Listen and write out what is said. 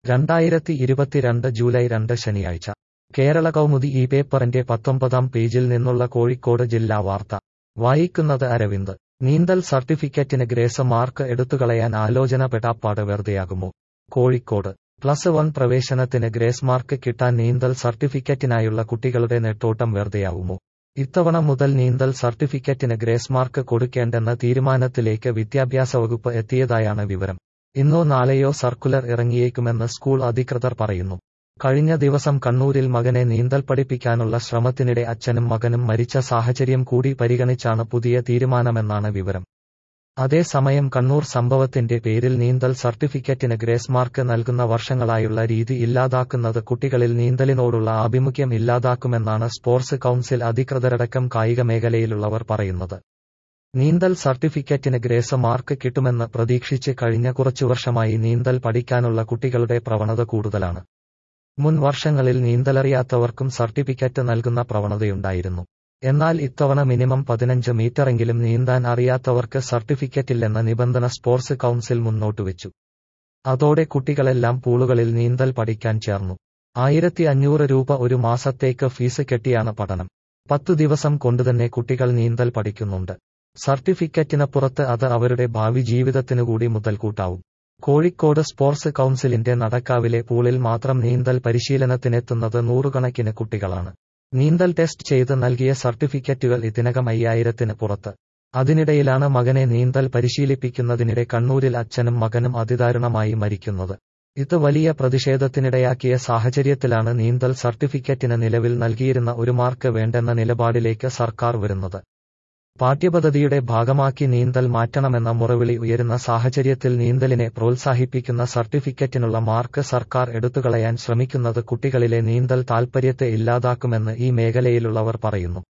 രണ്ടായിരത്തി ഇരുപത്തിരണ്ട് ജൂലൈ രണ്ട് ശനിയാഴ്ച കേരള കൗമുദി ഈ പേപ്പറിന്റെ പത്തൊമ്പതാം പേജിൽ നിന്നുള്ള കോഴിക്കോട് ജില്ലാ വാർത്ത വായിക്കുന്നത് അരവിന്ദ് നീന്തൽ സർട്ടിഫിക്കറ്റിന് ഗ്രേസ് മാർക്ക് എടുത്തുകളയാൻ ആലോചന പെടാപ്പാട് വെറുതെയാകുമോ കോഴിക്കോട് പ്ലസ് വൺ പ്രവേശനത്തിന് ഗ്രേസ് മാർക്ക് കിട്ടാൻ നീന്തൽ സർട്ടിഫിക്കറ്റിനായുള്ള കുട്ടികളുടെ നെട്ടോട്ടം വെറുതെയാവുമോ ഇത്തവണ മുതൽ നീന്തൽ സർട്ടിഫിക്കറ്റിന് ഗ്രേസ് മാർക്ക് കൊടുക്കേണ്ടെന്ന തീരുമാനത്തിലേക്ക് വിദ്യാഭ്യാസ വകുപ്പ് എത്തിയതായാണ് വിവരം ഇന്നോ നാളെയോ സർക്കുലർ ഇറങ്ങിയേക്കുമെന്ന് സ്കൂൾ അധികൃതർ പറയുന്നു കഴിഞ്ഞ ദിവസം കണ്ണൂരിൽ മകനെ നീന്തൽ പഠിപ്പിക്കാനുള്ള ശ്രമത്തിനിടെ അച്ഛനും മകനും മരിച്ച സാഹചര്യം കൂടി പരിഗണിച്ചാണ് പുതിയ തീരുമാനമെന്നാണ് വിവരം അതേസമയം കണ്ണൂർ സംഭവത്തിന്റെ പേരിൽ നീന്തൽ സർട്ടിഫിക്കറ്റിന് ഗ്രേസ് മാർക്ക് നൽകുന്ന വർഷങ്ങളായുള്ള രീതി ഇല്ലാതാക്കുന്നത് കുട്ടികളിൽ നീന്തലിനോടുള്ള ആഭിമുഖ്യം ഇല്ലാതാക്കുമെന്നാണ് സ്പോർട്സ് കൌൺസിൽ അധികൃതരടക്കം കായിക മേഖലയിലുള്ളവർ പറയുന്നത് നീന്തൽ സർട്ടിഫിക്കറ്റിന് ഗ്രേസ് മാർക്ക് കിട്ടുമെന്ന് പ്രതീക്ഷിച്ച് കഴിഞ്ഞ കുറച്ചു വർഷമായി നീന്തൽ പഠിക്കാനുള്ള കുട്ടികളുടെ പ്രവണത കൂടുതലാണ് മുൻ വർഷങ്ങളിൽ നീന്തലറിയാത്തവർക്കും സർട്ടിഫിക്കറ്റ് നൽകുന്ന പ്രവണതയുണ്ടായിരുന്നു എന്നാൽ ഇത്തവണ മിനിമം പതിനഞ്ച് മീറ്ററെങ്കിലും നീന്താൻ അറിയാത്തവർക്ക് സർട്ടിഫിക്കറ്റില്ലെന്ന നിബന്ധന സ്പോർട്സ് കൌൺസിൽ മുന്നോട്ടുവച്ചു അതോടെ കുട്ടികളെല്ലാം പൂളുകളിൽ നീന്തൽ പഠിക്കാൻ ചേർന്നു ആയിരത്തി അഞ്ഞൂറ് രൂപ ഒരു മാസത്തേക്ക് ഫീസ് കെട്ടിയാണ് പഠനം പത്തു ദിവസം കൊണ്ടുതന്നെ കുട്ടികൾ നീന്തൽ പഠിക്കുന്നുണ്ട് സർട്ടിഫിക്കറ്റിനപ്പുറത്ത് അത് അവരുടെ ഭാവി ജീവിതത്തിനു കൂടി മുതൽക്കൂട്ടാവും കോഴിക്കോട് സ്പോർട്സ് കൌൺസിലിന്റെ നടക്കാവിലെ പൂളിൽ മാത്രം നീന്തൽ പരിശീലനത്തിനെത്തുന്നത് നൂറുകണക്കിന് കുട്ടികളാണ് നീന്തൽ ടെസ്റ്റ് ചെയ്ത് നൽകിയ സർട്ടിഫിക്കറ്റുകൾ ഇതിനകം അയ്യായിരത്തിന് പുറത്ത് അതിനിടയിലാണ് മകനെ നീന്തൽ പരിശീലിപ്പിക്കുന്നതിനിടെ കണ്ണൂരിൽ അച്ഛനും മകനും അതിദാരുണമായി മരിക്കുന്നത് ഇത് വലിയ പ്രതിഷേധത്തിനിടയാക്കിയ സാഹചര്യത്തിലാണ് നീന്തൽ സർട്ടിഫിക്കറ്റിന് നിലവിൽ നൽകിയിരുന്ന ഒരു മാർക്ക് വേണ്ടെന്ന നിലപാടിലേക്ക് സർക്കാർ വരുന്നത് പാഠ്യപദ്ധതിയുടെ ഭാഗമാക്കി നീന്തൽ മാറ്റണമെന്ന മുറവിളി ഉയരുന്ന സാഹചര്യത്തിൽ നീന്തലിനെ പ്രോത്സാഹിപ്പിക്കുന്ന സർട്ടിഫിക്കറ്റിനുള്ള മാർക്ക് സർക്കാർ എടുത്തുകളയാൻ ശ്രമിക്കുന്നത് കുട്ടികളിലെ നീന്തൽ താൽപര്യത്തെ ഇല്ലാതാക്കുമെന്ന് ഈ മേഖലയിലുള്ളവർ പറയുന്നു